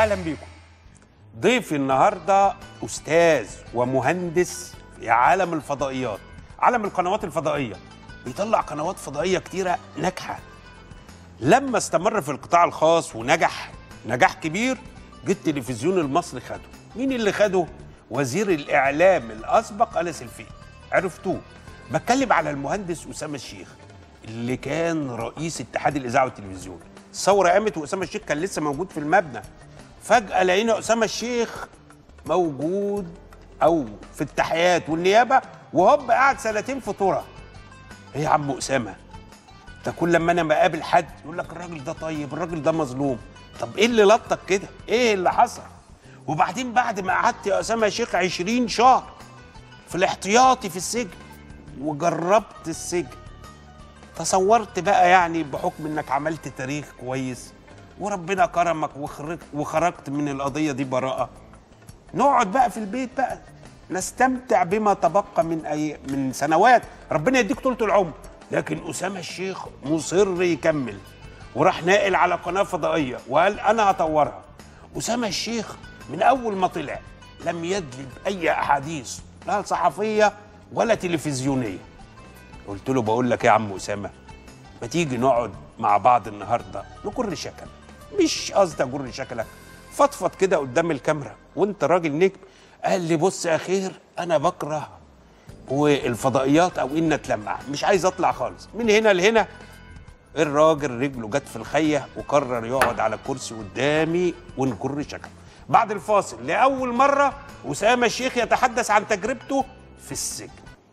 اهلا بيكم ضيفي النهارده استاذ ومهندس في عالم الفضائيات عالم القنوات الفضائيه بيطلع قنوات فضائيه كتيره ناجحه لما استمر في القطاع الخاص ونجح نجاح كبير جه التلفزيون المصري خده مين اللي خده وزير الاعلام الاسبق انس الفقي عرفتوه بتكلم على المهندس اسامه الشيخ اللي كان رئيس اتحاد الاذاعه والتلفزيون الثوره قامت واسامه الشيخ كان لسه موجود في المبنى فجاه لقينا اسامه الشيخ موجود او في التحيات والنيابه وهوب قاعد سنتين في طرة ايه يا عم اسامه ده كل لما انا بقابل حد يقول لك الراجل ده طيب الراجل ده مظلوم طب ايه اللي لطك كده ايه اللي حصل وبعدين بعد ما قعدت يا اسامه يا شيخ 20 شهر في الاحتياطي في السجن وجربت السجن تصورت بقى يعني بحكم انك عملت تاريخ كويس وربنا كرمك وخرجت وخرجت من القضيه دي براءه نقعد بقى في البيت بقى نستمتع بما تبقى من أي من سنوات ربنا يديك طولة العمر لكن أسامة الشيخ مصر يكمل وراح ناقل على قناة فضائية وقال أنا هطورها أسامة الشيخ من أول ما طلع لم يدلب أي أحاديث لا صحفية ولا تلفزيونية قلت له بقول لك يا عم أسامة ما تيجي نقعد مع بعض النهاردة نجر شكل مش قصدي أجر شكلك فضفض كده قدام الكاميرا وانت راجل نجم قال لي بص يا خير انا بكره والفضائيات او ان اتلمع مش عايز اطلع خالص من هنا لهنا الراجل رجله جت في الخيه وقرر يقعد على كرسي قدامي ونجر شكل بعد الفاصل لاول مره اسامه الشيخ يتحدث عن تجربته في السجن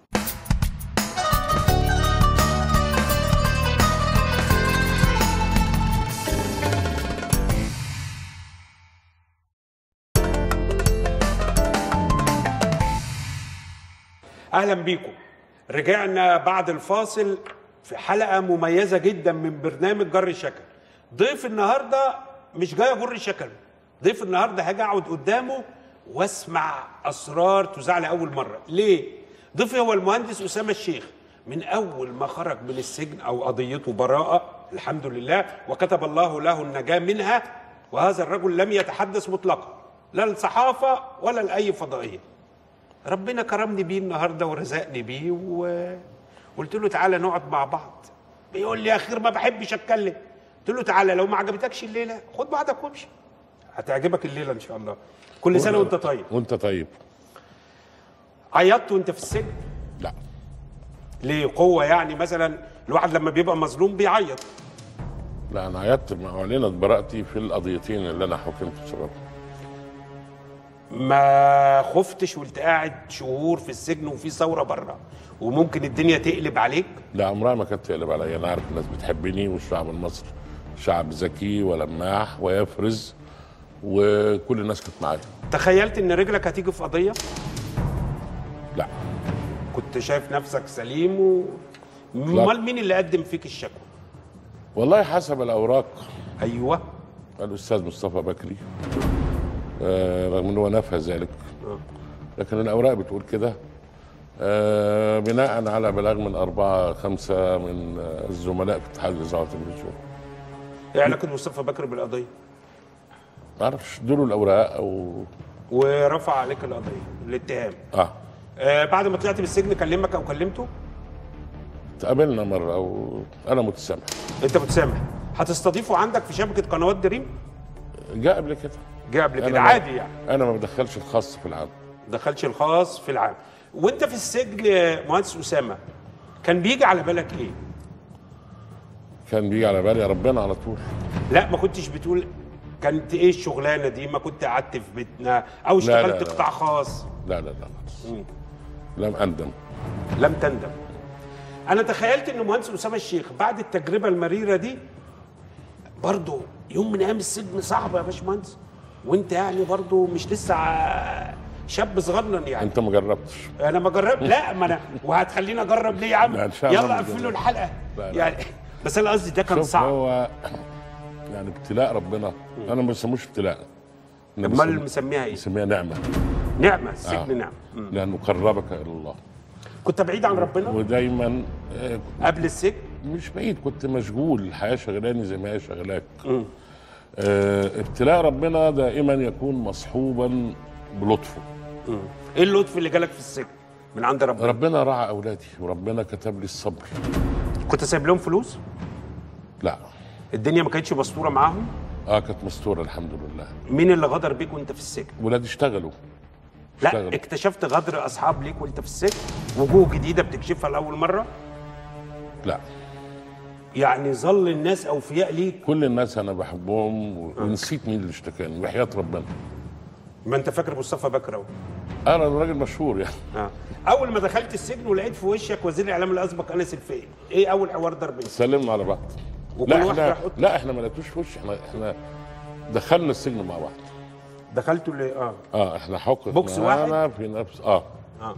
اهلا بيكم رجعنا بعد الفاصل في حلقه مميزه جدا من برنامج جر الشكل ضيف النهارده مش جاي اجر شكل ضيف النهارده هاجي اقعد قدامه واسمع اسرار تذاع لاول مره ليه ضيفي هو المهندس اسامه الشيخ من اول ما خرج من السجن او قضيته براءه الحمد لله وكتب الله له النجاه منها وهذا الرجل لم يتحدث مطلقا لا للصحافه ولا لاي فضائيه ربنا كرمني بيه النهارده ورزقني بيه وقلت له تعالى نقعد مع بعض بيقول لي يا خير ما بحبش اتكلم قلت له تعالى لو ما عجبتكش الليله خد بعضك وامشي هتعجبك الليله ان شاء الله كل سنه وانت طيب وانت طيب عيطت وانت في السجن لا ليه قوه يعني مثلا الواحد لما بيبقى مظلوم بيعيط لا انا عيطت مع اعلنت براءتي في القضيتين اللي انا حكمت بسببهم ما خفتش وانت قاعد شهور في السجن وفي ثوره بره وممكن الدنيا تقلب عليك لا عمرها ما كانت تقلب عليا انا عارف الناس بتحبني والشعب المصري شعب ذكي ولماح ويفرز وكل الناس كانت معايا تخيلت ان رجلك هتيجي في قضيه لا كنت شايف نفسك سليم و امال مين اللي قدم فيك الشكوى والله حسب الاوراق ايوه الاستاذ مصطفى بكري آه رغم ان هو نفى ذلك لكن الاوراق بتقول كده آه بناء على بلاغ من أربعة خمسة من آه الزملاء في اتحاد الإذاعة والتلفزيون ايه علاقه مصطفى بكر بالقضيه ما اعرفش ادوا الاوراق او ورفع عليك القضيه الاتهام اه آه بعد ما طلعت من السجن كلمك او كلمته تقابلنا مرة وأنا متسامح انت متسامح هتستضيفه عندك في شبكه قنوات دريم جاء قبل كده جه قبل أنا كده ما- عادي يعني أنا ما بدخلش الخاص في العام دخلش الخاص في العام وانت في السجن يا مهندس اسامه كان بيجي على بالك ايه كان بيجي على بالي ربنا على طول لا ما كنتش بتقول كانت ايه الشغلانه دي ما كنت قعدت في بيتنا او لا، اشتغلت لا. قطاع خاص لا لا لا خالص لم أندم لم تندم انا تخيلت ان مهندس اسامه الشيخ بعد التجربه المريره دي برضه يوم من ايام السجن صعب يا باشمهندس وانت يعني برضه مش لسه ع- شاب صغنن يعني أنت ما جربتش انا ما جربت لا ما انا وهتخليني اجرب ليه يا عم لا، إن شاء الله يلا ما قفلوا تجرب. الحلقه لا، لا. يعني بس انا قصدي ده كان شوف صعب هو يعني ابتلاء ربنا أنا ما بسموش ابتلاء أنا امال بسم- مسميها ايه؟ بسميها نعمة نعمه السجن آه. نعمه مم. لأنه قربك إلى الله كنت بعيد عن ربنا ودايما آه، قبل السجن مش بعيد كنت مشغول الحياة شغلاني زي ما هي شغلاك آه، ابتلاء ربنا دائما يكون مصحوبا بلطفه ايه اللطف اللي جالك في السجن من عند ربنا ربنا رعى اولادي وربنا كتب لي الصبر كنت سايب لهم فلوس لا الدنيا ما كانتش مسطوره معاهم اه كانت مستوره الحمد لله مين اللي غدر بيك وانت في السجن ولادي اشتغلوا لا اشتغلوا. اكتشفت غدر اصحاب ليك وانت في السجن وجوه جديده بتكشفها لاول مره لا يعني ظل الناس اوفياء ليك كل الناس انا بحبهم ونسيت مين اللي اشتكاني وحياه ربنا ما انت فاكر مصطفى بكر اهو انا راجل مشهور يعني آه. اول ما دخلت السجن ولقيت في وشك وزير الاعلام الاسبق انس الفقي ايه اول حوار دار بينكم سلمنا على بعض وكل لا واحد احنا راح أوضته؟ لا احنا ما لقيتوش في وش احنا احنا دخلنا السجن مع بعض دخلتوا ل اه اه احنا حكم بوكس معانا في نفس اه اه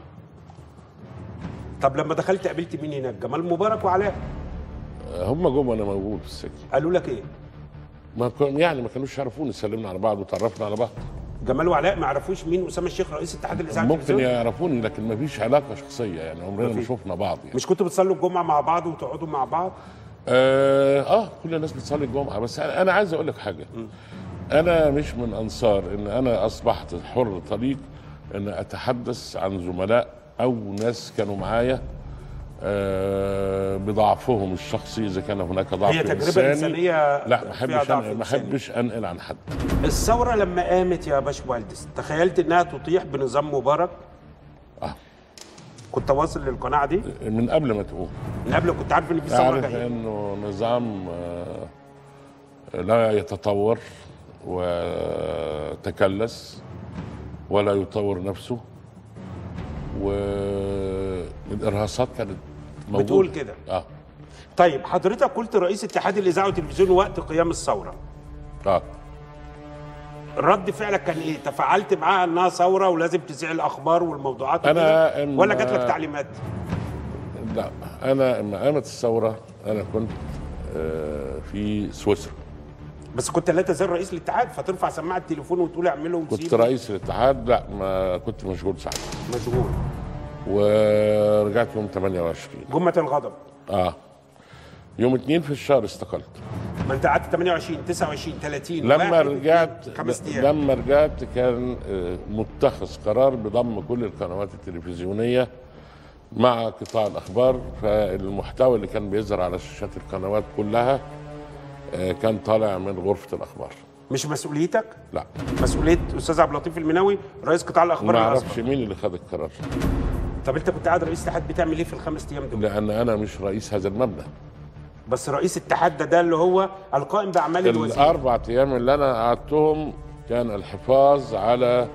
طب لما دخلت قابلت مين هناك جمال مبارك وعلاء هم جم وانا موجود في السجن قالوا لك ايه ما كان يعني ما كانوش يعرفوني سلمنا على بعض وتعرفنا على بعض جمال وعلاء ما يعرفوش مين اسامه الشيخ رئيس اتحاد الاذاعه ممكن والتلفزيون؟ يعرفوني لكن ما فيش علاقه شخصيه يعني عمرنا ما مفيش. شفنا بعض يعني مش كنتوا بتصلوا الجمعه مع بعض وتقعدوا مع بعض آه, اه كل الناس بتصلي الجمعه بس انا أنا عايز اقول لك حاجه انا مش من انصار ان انا اصبحت حر طريق ان اتحدث عن زملاء او ناس كانوا معايا آه بضعفهم الشخصي اذا كان هناك ضعف هي تجربه إنساني. انسانيه لا ما فيها احبش ضعف أنقل ما إنساني. احبش انقل عن حد الثوره لما قامت يا باشمهندس تخيلت انها تطيح بنظام مبارك آه. كنت واصل للقناعه دي من قبل ما تقوم من قبل كنت عارف ان في ثوره اعرف جايه انه نظام آه، لا يتطور وتكلس ولا يطور نفسه والارهاصات كانت موجوده بتقول كده. اه طيب حضرتك قلت رئيس اتحاد الاذاعه والتلفزيون وقت قيام الثوره اه رد فعلك كان ايه تفاعلت معاها انها ثوره ولازم تذيع الاخبار والموضوعات أنا وكده؟ إما- ولا جات لك تعليمات لا انا لما قامت الثوره انا كنت آه، في سويسرا بس كنت لا تزال رئيس الاتحاد فترفع سماعه التليفون وتقول اعملوا كنت وسيبوا. رئيس الاتحاد لا ما كنت مشغول ساعتها مشغول ورجعت يوم 28 جمة الغضب اه يوم 2 في الشهر استقلت ما انت قعدت 28 29 30 لما واحد، رجعت اتنين، خمس ايام لما رجعت كان آه، متخذ قرار بضم كل القنوات التلفزيونيه مع قطاع الاخبار فالمحتوى اللي كان بيظهر على شاشات القنوات كلها آه، كان طالع من غرفه الاخبار مش مسؤوليتك لا مسؤوليه استاذ عبد اللطيف المناوي رئيس قطاع الاخبار ما الأسبق. اعرفش مين اللي خد القرار طب انت كنت قاعد رئيس اتحاد بتعمل ايه في الخمس ايام دول لان انا مش رئيس هذا المبنى بس رئيس اتحاد ده ده اللي هو القائم باعمال الوزير الاربع ايام اللي انا قعدتهم كان الحفاظ على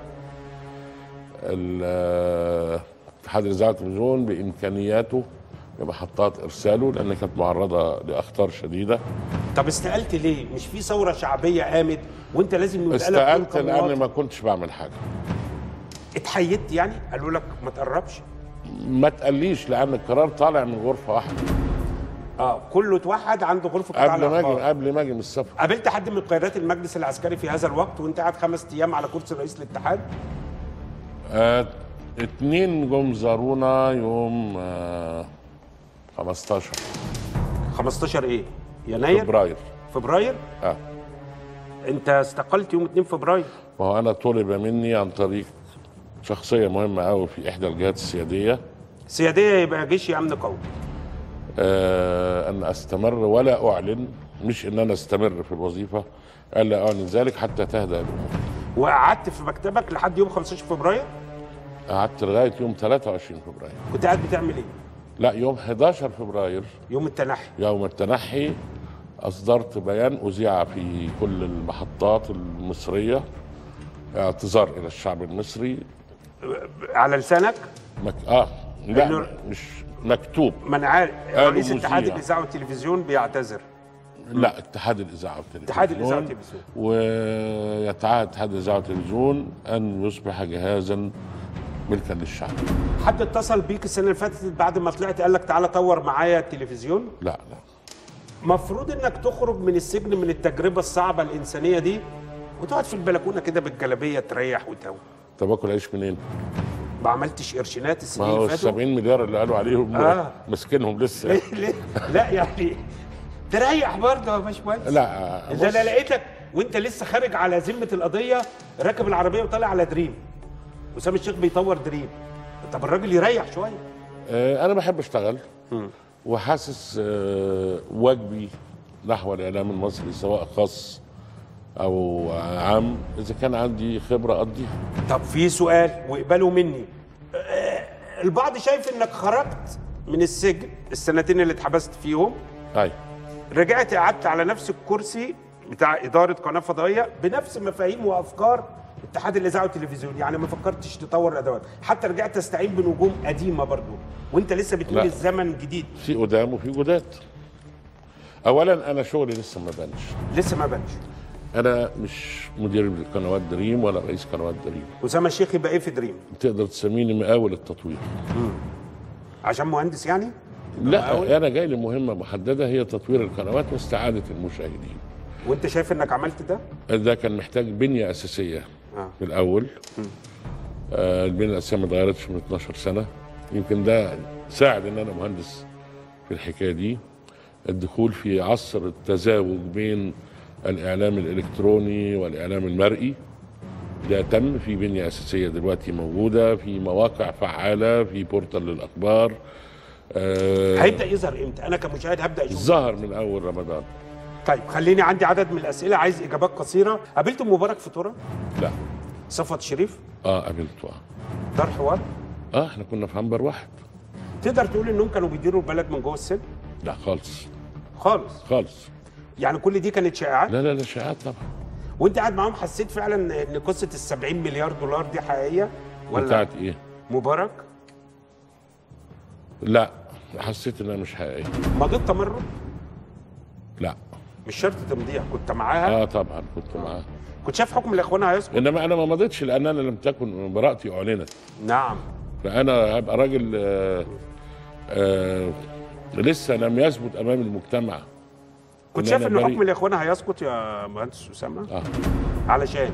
ال- اتحاد الاذاعه والتلفزيون بامكانياته بمحطات ارساله لان كانت معرضه لاخطار شديده طب استقلت ليه مش في ثوره شعبيه قامت وانت لازم يبقى لك استقلت دور لان كمواطن. ما كنتش بعمل حاجه اتحيدت يعني قالوا لك ما تقربش ما تقليش لان القرار طالع من غرفه واحده اه كله اتوحد عنده غرفه قطاع قبل ما اجي الاخبار قبل ما اجي من السفر قابلت حد من قيادات المجلس العسكري في هذا الوقت وانت قاعد خمس ايام على كرسي رئيس الاتحاد آه اتنين جم زارونا يوم آه 15 15 ايه يناير فبراير فبراير اه انت استقلت يوم 2 فبراير وهو انا طلب مني عن طريق شخصيه مهمه قوي في احدى الجهات السياديه سياديه يبقى جيش امن قومي آه ان استمر ولا اعلن مش ان انا استمر في الوظيفه الا اعلن ذلك حتى تهدأ الامور وقعدت في مكتبك لحد يوم 15 فبراير قعدت لغايه يوم 23 فبراير كنت قاعد بتعمل ايه لا يوم 11 فبراير يوم التنحي يوم التنحي اصدرت بيان اذيع في كل المحطات المصريه اعتذار الى الشعب المصري على لسانك مك... اه لا إنه- مش مكتوب ما انا عارف قالوا رئيس اتحاد مذيع. الاذاعه والتلفزيون بيعتذر لا اتحاد الاذاعه والتلفزيون اتحاد الإذاعة والتلفزيون. ويتعهد اتحاد الاذاعه والتلفزيون ان يصبح جهازا ملكا للشعب حد اتصل بيك السنه اللي فاتت بعد ما طلعت قال لك تعالى طور معايا التلفزيون لا لا مفروض انك تخرج من السجن من التجربه الصعبه الانسانيه دي وتقعد في البلكونه كده بالجلابيه تريح وتهوى طب اكل عيش منين؟ ما عملتش قرشينات ما السنين هو اللي ال فاتوا 70 مليار اللي قالوا عليهم آه. ماسكينهم لسه ليه ليه لا يعني تريح برضه يا باشمهندس لا ده انا بص، لقيتك وانت لسه خارج على ذمه القضيه راكب العربيه وطالع على دريم اسامه الشيخ بيطور دريم طب الراجل يريح شويه آه، انا بحب اشتغل وحاسس آه، واجبي نحو الاعلام المصري سواء خاص او عام اذا كان عندي خبره اقضيها طب في سؤال واقبله مني آه، البعض شايف انك خرجت من السجن السنتين اللي اتحبست فيهم ايوه رجعت قعدت على نفس الكرسي بتاع اداره قناه فضائيه بنفس مفاهيم وافكار اتحاد الاذاعه والتلفزيون يعني ما فكرتش تطور الادوات حتى رجعت تستعين بنجوم قديمه برضو وانت لسه بتقول لا. الزمن جديد في قدام وفي جداد اولا انا شغلي لسه ما بانش لسه ما بانش انا مش مدير قنوات دريم ولا رئيس قنوات دريم اسامه الشيخ يبقى ايه في دريم تقدر تسميني مقاول التطوير عشان مهندس يعني لا انا جاي لمهمه محدده هي تطوير القنوات واستعاده المشاهدين وانت شايف انك عملت ده ده كان محتاج بنيه اساسيه آه. في الاول آه البنيه الاساسيه ما اتغيرتش من 12 سنه يمكن ده ساعد ان انا مهندس في الحكايه دي الدخول في عصر التزاوج بين الاعلام الالكتروني والاعلام المرئي ده تم في بنيه اساسيه دلوقتي موجوده في مواقع فعاله في بورتال للاخبار آه هيبدا يظهر امتى انا كمشاهد هبدا اشوف ظهر من اول رمضان طيب خليني عندي عدد من الاسئله عايز اجابات قصيره قابلت مبارك فطوره لا صفوت شريف اه قابلته آه. دار حوار اه احنا كنا في عنبر واحد تقدر تقول انهم كانوا بيديروا البلد من جوه السجن لا خالص خالص خالص يعني كل دي كانت شائعات لا لا لا شائعات طبعا وانت قاعد معاهم حسيت فعلا ان قصه ال 70 مليار دولار دي حقيقيه ولا بتاعت ايه؟ مبارك لا حسيت انها مش حقيقيه مضيت تمرد لا مش شرط تمضيها كنت معاها اه طبعا كنت معاه كنت شايف حكم الاخوان هيسقط انما انا ما مضيتش لان انا لم تكن براءتي اعلنت نعم فانا هبقى راجل آه آه لسه لم يثبت امام المجتمع كنت إن شايف أنا ان بريء. حكم الاخوان هيسقط يا مهندس اسامه اه, علشان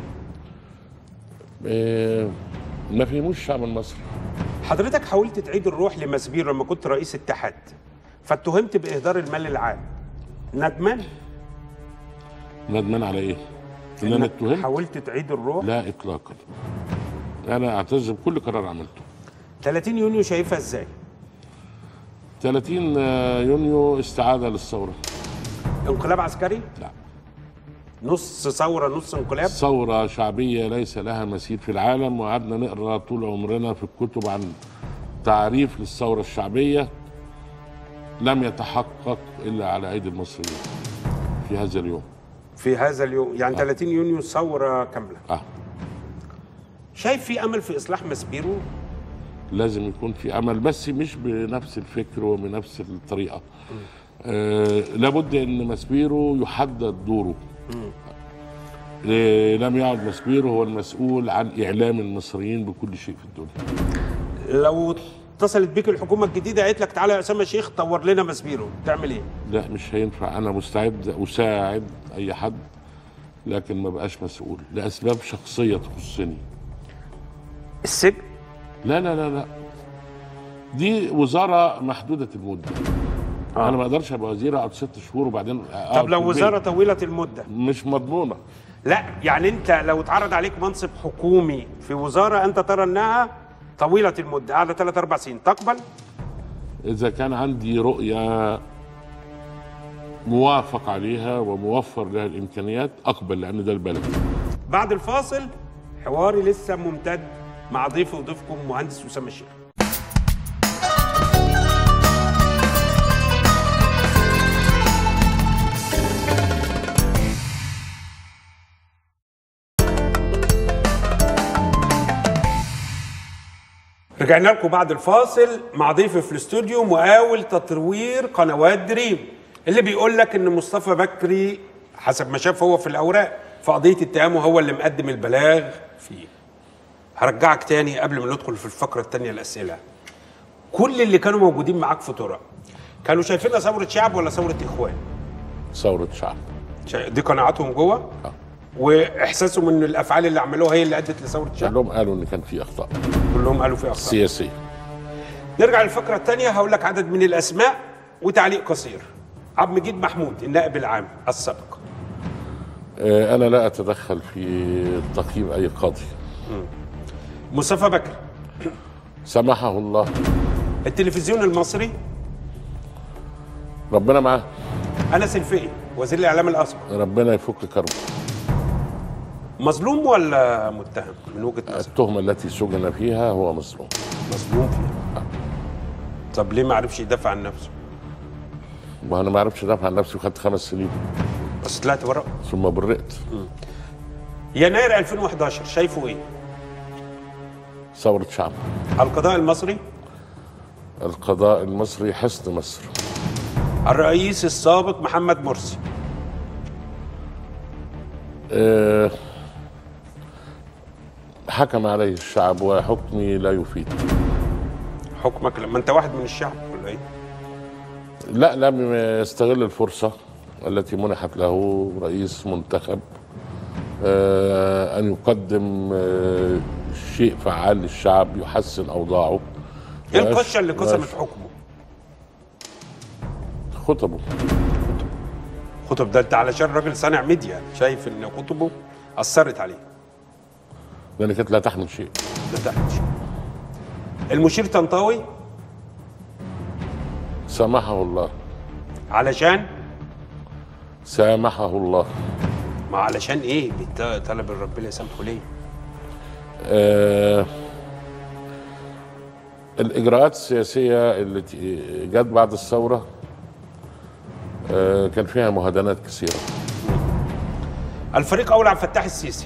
آه ما فهموش الشعب المصري حضرتك حاولت تعيد الروح لمسبير لما كنت رئيس اتحاد فاتهمت باهدار المال العام ندمان ندمان على ايه؟ ان انا إنك اتهمت حاولت تعيد الروح لا اطلاقا انا اعتز بكل قرار عملته 30 يونيو شايفها ازاي 30 يونيو استعاده للثوره انقلاب عسكري لا نص ثوره نص انقلاب ثورة شعبية ليس لها مثيل في العالم وقعدنا نقرا طول عمرنا في الكتب عن تعريف للثورة الشعبية لم يتحقق إلا على أيدي المصريين في هذا اليوم في هذا اليوم يعني 30 يونيو ثوره كامله آه. شايف في امل في اصلاح مسبيرو لازم يكون في أمل بس مش بنفس الفكر وبنفس الطريقة آه لابد أن مسبيرو يحدد دوره آه، لم يعد مسبيرو هو المسؤول عن إعلام المصريين بكل شيء في الدنيا لو اتصلت بيك الحكومه الجديده قالت لك تعالى يا اسامه شيخ طور لنا مسبيرو تعمل ايه لا مش هينفع انا مستعد اساعد اي حد لكن ما بقاش مسؤول لاسباب شخصيه تخصني السجن لا لا لا لا دي وزاره محدوده المده آه. انا ما اقدرش ابقى وزير اقعد ست شهور وبعدين أقعد طب لو في البيت. وزاره طويله المده مش مضمونه لا يعني انت لو اتعرض عليك منصب حكومي في وزاره انت ترى انها طويله المده قاعده ثلاث اربع سنين تقبل اذا كان عندي رؤيه موافق عليها وموفر لها الامكانيات اقبل لان ده البلد بعد الفاصل حواري لسه ممتد مع ضيفي وضيفكم مهندس اسامه الشيخ رجعنا لكم بعد الفاصل مع ضيفي في الاستوديو مقاول تطوير قنوات دريم اللي بيقول لك ان مصطفى بكري حسب ما شاف هو في الاوراق في قضيه اتهامه هو اللي مقدم البلاغ فيه هرجعك تاني قبل ما ندخل في الفقره الثانيه الاسئله كل اللي كانوا موجودين معاك في طرق كانوا شايفينها ثوره شعب ولا ثوره اخوان ثوره شعب شا- دي قناعاتهم جوه آه. واحساسهم ان الافعال اللي عملوها هي اللي ادت لثوره شعب كلهم قالوا ان كان في اخطاء كلهم قالوا فيها اخطاء سياسيه نرجع للفقرة الثانية هقول لك عدد من الأسماء وتعليق قصير عبد المجيد محمود النائب العام السابق آه، انا لا اتدخل في تقييم اي قاضي مصطفى بكري سمحه الله التلفزيون المصري ربنا معاه انس الفقي وزير الاعلام الاسبق ربنا يفك كربه مظلوم ولا متهم من وجهه نظرك التهمه التي سجن فيها هو مظلوم مظلوم فيها طب ليه ما عرفش يدافع عن نفسه وانا ما اعرفش ادافع عن نفسي وخدت خمس سنين بس طلعت ورقه ثم برئت يناير 2011 شايفه ايه ثوره شعب القضاء المصري القضاء المصري حصن مصر الرئيس السابق محمد مرسي آه، حكم عليه الشعب وحكمي لا يفيد حكمك لما انت واحد من الشعب ولا ايه لا لم يستغل الفرصة التي منحت له رئيس منتخب آه، أن يقدم آه، شيء فعال للشعب يحسن أوضاعه ايه ويش- القشه اللي قسمت ويش- حكمه خطبه خطب ده انت علشان راجل صانع ميديا شايف ان خطبه اثرت عليه لأن كانت لا تحمل شيء ده تحت شيء. المشير طنطاوي سامحه الله علشان سامحه الله ما علشان ايه بيت- طلب ربنا يسامحه ليه آه، الإجراءات السياسية التي جت بعد الثورة آه، كان فيها مهادنات كثيرة الفريق اول عبد الفتاح السيسي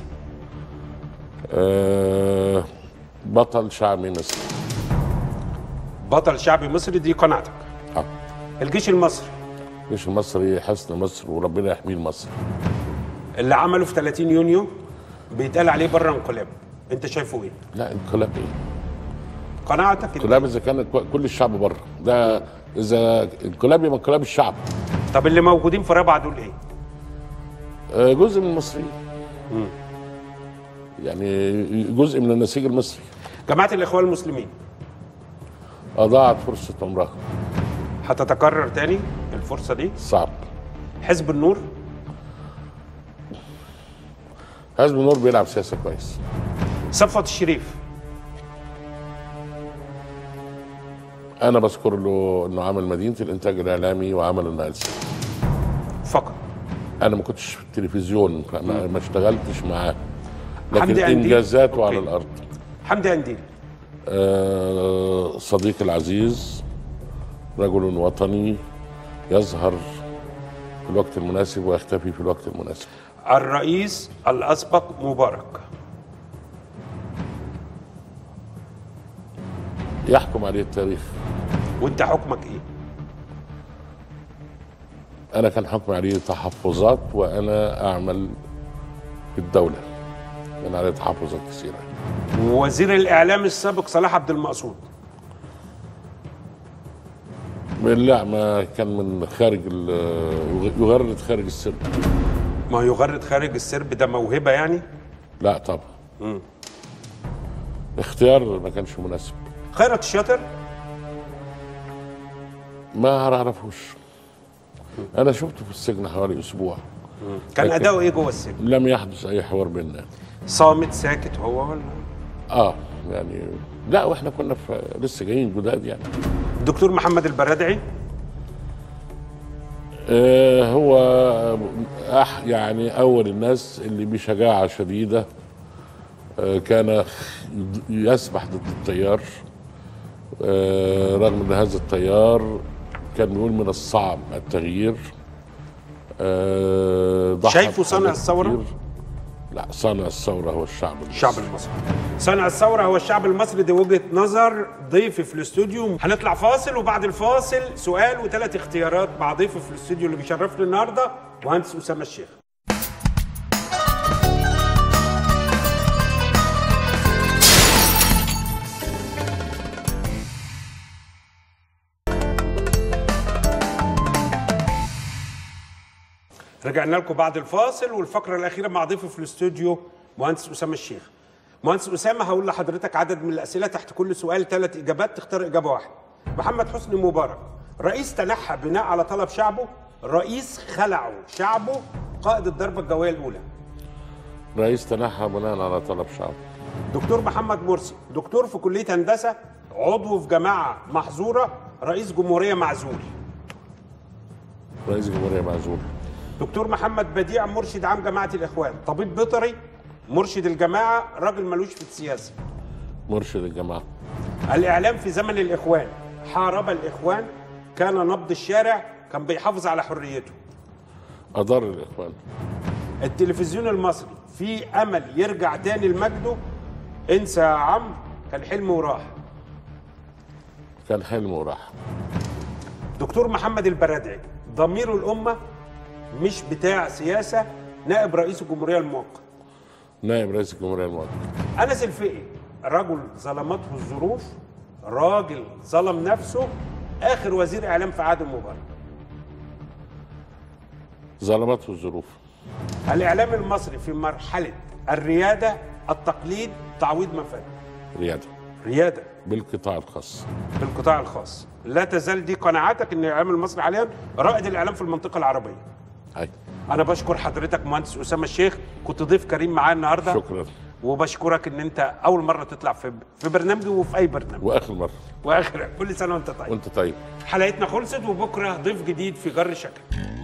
آه، بطل شعبي مصر بطل شعبي مصري دي قناعتك آه. الجيش المصري الجيش المصري حصن مصر وربنا يحميه مصر اللي عمله في 30 يونيو بيتقال عليه بره انقلاب انت شايفه ايه لا انقلاب ايه؟ قناعتك إن- انقلاب اذا كان كل الشعب بره ده اذا انقلاب يبقى انقلاب الشعب طب اللي موجودين في رابعه دول ايه آه، جزء من المصريين يعني جزء من النسيج المصري جماعه الاخوان المسلمين اضاعت فرصه عمرها هتتكرر تاني الفرصه دي صعب حزب النور حزب النور بيلعب سياسه كويس صفوت الشريف انا بذكر له انه عمل مدينه الانتاج الاعلامي وعمل النايل سات. فقط انا ما كنتش في التلفزيون ما ما اشتغلتش معاه لكن حمدي قنديل. انجازاته على أوكي. الارض حمدي قنديل آه، صديقي العزيز رجل وطني يظهر في الوقت المناسب ويختفي في الوقت المناسب الرئيس الاسبق مبارك يحكم عليه التاريخ وانت حكمك ايه انا كان حكم عليه تحفظات وانا اعمل في الدوله كان عليه تحفظات كثيره وزير الاعلام السابق صلاح عبد المقصود لا ما كان من خارج ال- يغرد خارج السر ما يغرد خارج السرب ده موهبه يعني لا طبعا اختيار ما كانش مناسب خيرت الشاطر ما اعرفوش انا شفته في السجن حوالي اسبوع كان لكن- اداؤه ايه جوه السجن لم يحدث اي حوار بيننا صامت ساكت هو ولا اه يعني لا واحنا كنا في لسه جايين جداد يعني الدكتور محمد البرادعي آه هو أح يعني اول الناس اللي بشجاعه شديده آه كان يسبح ضد التيار آه رغم ان هذا التيار كان بيقول من الصعب التغيير آه ضحى شايفه صانع بحاجات الثورة؟ كتير. لا صانع الثوره هو الشعب المصري. الشعب المصري صانع الثورة هو الشعب المصري دي وجهة نظر ضيفي في الاستوديو هنطلع فاصل وبعد الفاصل سؤال وثلاث اختيارات مع ضيفي في الاستوديو اللي بيشرفني النهارده مهندس أسامة الشيخ رجعنا لكم بعد الفاصل والفقره الاخيره مع ضيفي في الاستوديو مهندس اسامه الشيخ مهندس اسامه هقول لحضرتك عدد من الاسئله تحت كل سؤال ثلاث اجابات تختار اجابه واحده محمد حسني مبارك رئيس تنحى بناء على طلب شعبه رئيس خلعه شعبه قائد الضربه الجويه الاولى رئيس تنحى بناء على طلب شعب دكتور محمد مرسي دكتور في كليه هندسه عضو في جماعه محظوره رئيس جمهوريه معزول رئيس جمهورية معزول دكتور محمد بديع مرشد عام جماعه الاخوان طبيب بيطري مرشد الجماعه راجل ملوش في السياسه مرشد الجماعة الاعلام في زمن الاخوان حارب الاخوان كان نبض الشارع كان بيحافظ على حريته أضر الإخوان التلفزيون المصري في امل يرجع تاني لمجده انسى يا عم كان حلم وراح كان حلم وراح دكتور محمد البرادعي ضمير الامه مش بتاع سياسه نائب رئيس الجمهوريه المؤقت نائب رئيس الجمهورية المؤقت انس الفقي رجل ظلمته الظروف راجل ظلم نفسه اخر وزير اعلام في عهد مبارك ظلمته الظروف الاعلام المصري في مرحله الرياده التقليد تعويض مفاد ريادة رياده بالقطاع الخاص في القطاع الخاص لا تزال دي قناعاتك ان الاعلام المصري حاليا رائد الاعلام في المنطقه العربيه أي انا بشكر حضرتك مهندس اسامه الشيخ كنت ضيف كريم معايا النهارده شكرا وبشكرك ان انت اول مره تطلع في في برنامجي وفي اي برنامج وآخر مرة واخر كل سنه وانت طيب وأنت طيب حلقتنا خلصت وبكره ضيف جديد في جر شكل